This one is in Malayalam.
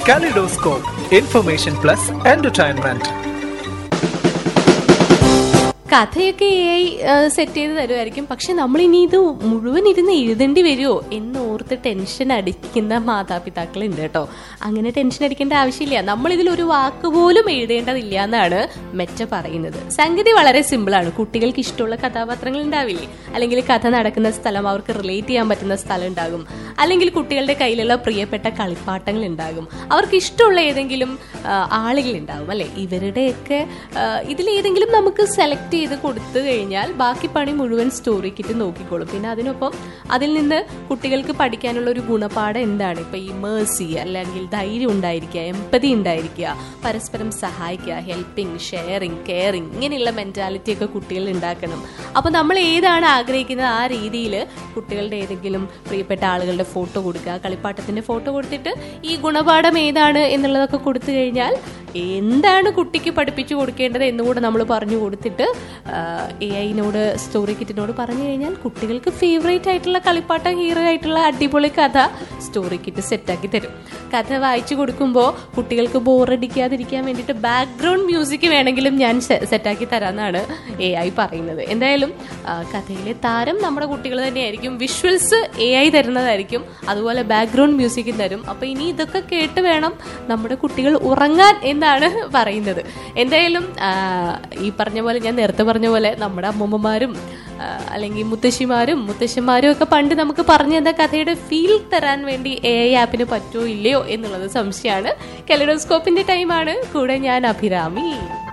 Kaleidoscope, information plus entertainment. കഥയൊക്കെ എ ഐ സെറ്റ് ചെയ്ത് തരുമായിരിക്കും പക്ഷെ നമ്മൾ ഇനി ഇത് മുഴുവൻ ഇരുന്ന് എഴുതേണ്ടി വരുമോ എന്ന് ഓർത്ത് ടെൻഷൻ അടിക്കുന്ന മാതാപിതാക്കളുണ്ട് കേട്ടോ അങ്ങനെ ടെൻഷൻ അടിക്കേണ്ട ആവശ്യമില്ല നമ്മൾ ഇതിൽ ഒരു വാക്ക് പോലും എഴുതേണ്ടതില്ല എന്നാണ് മെറ്റ പറയുന്നത് സംഗതി വളരെ സിമ്പിളാണ് കുട്ടികൾക്ക് ഇഷ്ടമുള്ള കഥാപാത്രങ്ങൾ ഉണ്ടാവില്ലേ അല്ലെങ്കിൽ കഥ നടക്കുന്ന സ്ഥലം അവർക്ക് റിലേറ്റ് ചെയ്യാൻ പറ്റുന്ന സ്ഥലം ഉണ്ടാകും അല്ലെങ്കിൽ കുട്ടികളുടെ കയ്യിലുള്ള പ്രിയപ്പെട്ട കളിപ്പാട്ടങ്ങൾ ഉണ്ടാകും അവർക്ക് ഇഷ്ടമുള്ള ഏതെങ്കിലും ആളുകൾ ഉണ്ടാകും അല്ലെ ഇവരുടെയൊക്കെ ആ, ഇതിലേതെങ്കിലും നമുക്ക് സെലക്ട് ചെയ്ത് കൊടുത്തു കഴിഞ്ഞാൽ ബാക്കി പണി മുഴുവൻ സ്റ്റോറി കിറ്റ് നോക്കിക്കോളും പിന്നെ അതിനൊപ്പം അതിൽ നിന്ന് കുട്ടികൾക്ക് പഠിക്കാനുള്ള ഒരു ഗുണപാഠം എന്താണ് ഇപ്പൊ ഈ മേഴ്സി അല്ലെങ്കിൽ ധൈര്യം ഉണ്ടായിരിക്കുക എമ്പതി ഉണ്ടായിരിക്കുക പരസ്പരം സഹായിക്കുക ഹെൽപ്പിംഗ് ഷെയറിങ് കെയറിങ് ഇങ്ങനെയുള്ള മെന്റാലിറ്റി ഒക്കെ കുട്ടികൾ ഉണ്ടാക്കണം അപ്പൊ നമ്മൾ ഏതാണ് ആഗ്രഹിക്കുന്നത് ആ രീതിയിൽ കുട്ടികളുടെ ഏതെങ്കിലും പ്രിയപ്പെട്ട ആളുകളുടെ ഫോട്ടോ കൊടുക്കുക കളിപ്പാട്ടത്തിന്റെ ഫോട്ടോ കൊടുത്തിട്ട് ഈ ഗുണപാഠം ഏതാണ് എന്നുള്ളതൊക്കെ കൊടുത്തു കഴിഞ്ഞാൽ എന്താണ് കുട്ടിക്ക് പഠിപ്പിച്ചു കൊടുക്കേണ്ടത് എന്നുകൂടെ നമ്മൾ പറഞ്ഞു കൊടുത്തിട്ട് എ ഐനോട് സ്റ്റോറി കിറ്റിനോട് പറഞ്ഞു കഴിഞ്ഞാൽ കുട്ടികൾക്ക് ഫേവറേറ്റ് ആയിട്ടുള്ള കളിപ്പാട്ടം ഹീറോ ആയിട്ടുള്ള അടിപൊളി കഥ സ്റ്റോറി കിറ്റ് സെറ്റാക്കി തരും കഥ വായിച്ചു കൊടുക്കുമ്പോൾ കുട്ടികൾക്ക് ബോറടിക്കാതിരിക്കാൻ വേണ്ടിയിട്ട് ബാക്ക്ഗ്രൗണ്ട് മ്യൂസിക് വേണമെങ്കിലും ഞാൻ സെറ്റാക്കി തരാമെന്നാണ് എ ഐ പറയുന്നത് എന്തായാലും ആ, കഥയിലെ താരം നമ്മുടെ കുട്ടികൾ തന്നെയായിരിക്കും വിഷ്വൽസ് എ ഐ തരുന്നതായിരിക്കും അതുപോലെ ബാക്ക്ഗ്രൗണ്ട് മ്യൂസിക്കും തരും അപ്പൊ ഇനി ഇതൊക്കെ കേട്ട് വേണം നമ്മുടെ കുട്ടികൾ ഉറങ്ങാൻ എന്നാണ് പറയുന്നത് എന്തായാലും ആ, ഈ പറഞ്ഞ പോലെ ഞാൻ നേരത്തെ പറഞ്ഞ പോലെ നമ്മുടെ അമ്മൂമ്മമാരും ആ, അല്ലെങ്കിൽ മുത്തശ്ശിമാരും മുത്തശ്ശന്മാരും ഒക്കെ പണ്ട് നമുക്ക് പറഞ്ഞു തന്ന കഥയുടെ ഫീൽ തരാൻ വേണ്ടി എ ഐ ആപ്പിന് പറ്റുമോ ഇല്ലയോ എന്നുള്ളത് സംശയമാണ് കെലഡോസ്കോപ്പിന്റെ ടൈമാണ് കൂടെ ഞാൻ അഭിരാമി